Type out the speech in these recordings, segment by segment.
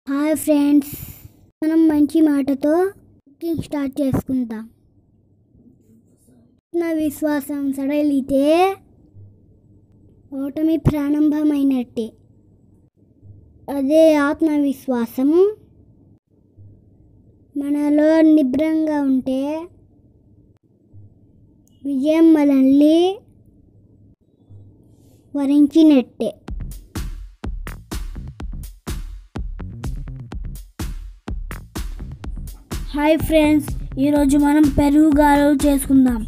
hi friends మనం మంచి మాటతో కుకింగ్ స్టార్ట్ చేసుకుందాం నా విశ్వాసం సడలితే ఓటమి ప్రారంభమైనట్టే అదే ఆత్మవిశ్వాసం మనలో నిబ్రంగా ఉంటే విజయం మనల్ని వరించినట్టే హాయ్ ఫ్రెండ్స్ ఈరోజు మనం పెరుగు గారెలు చేసుకుందాం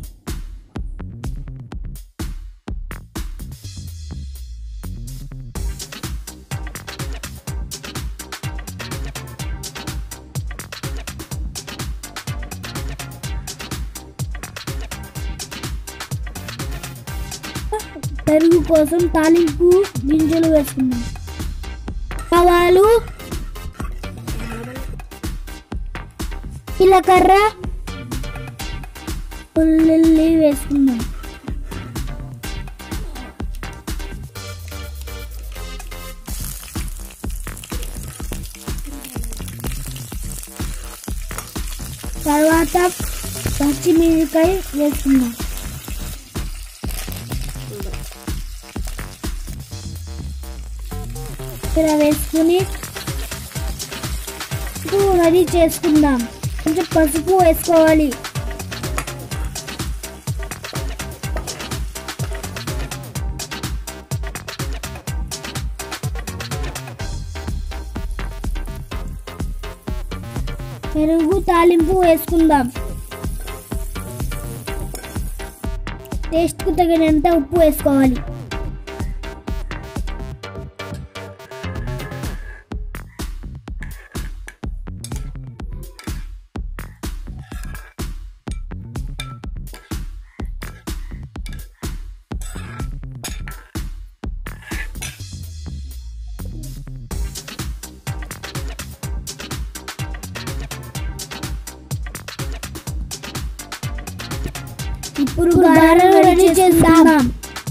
పెరుగు కోసం తాలింపు గింజలు వేసుకుందాం ఆవాలు జీలకర్ర ఉల్లిల్లి వేసుకుందాం తర్వాత పచ్చిమిరపకాయ వేసుకుందాం ఇలా వేసుకుని రెడీ చేసుకుందాం కొంచెం పసుపు వేసుకోవాలి పెరుగు తాలింపు వేసుకుందాం టేస్ట్కు తగినంత ఉప్పు వేసుకోవాలి ఇప్పుడు గారెలు రెడీ చేసుకుందాం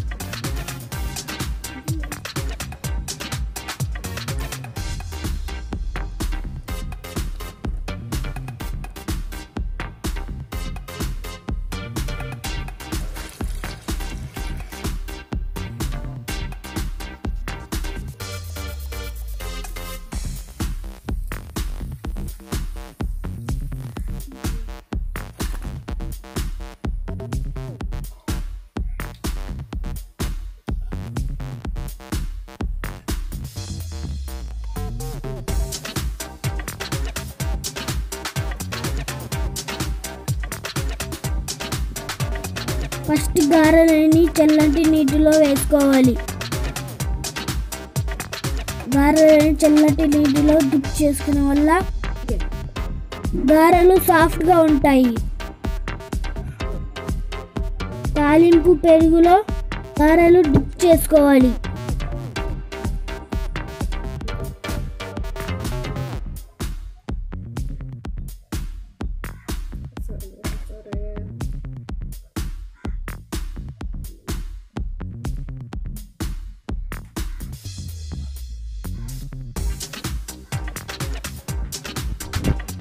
ఫస్ట్ గారెలని చల్లటి నీటిలో వేసుకోవాలి గారెలని చల్లటి నీటిలో డిప్ చేసుకునే వల్ల గారెలు సాఫ్ట్గా ఉంటాయి తాలింపు పెరుగులో గారెలు డిప్ చేసుకోవాలి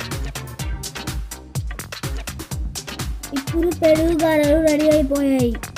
ఇప్పుడు పెరుగు గారెలు రెడీ అయిపోయాయి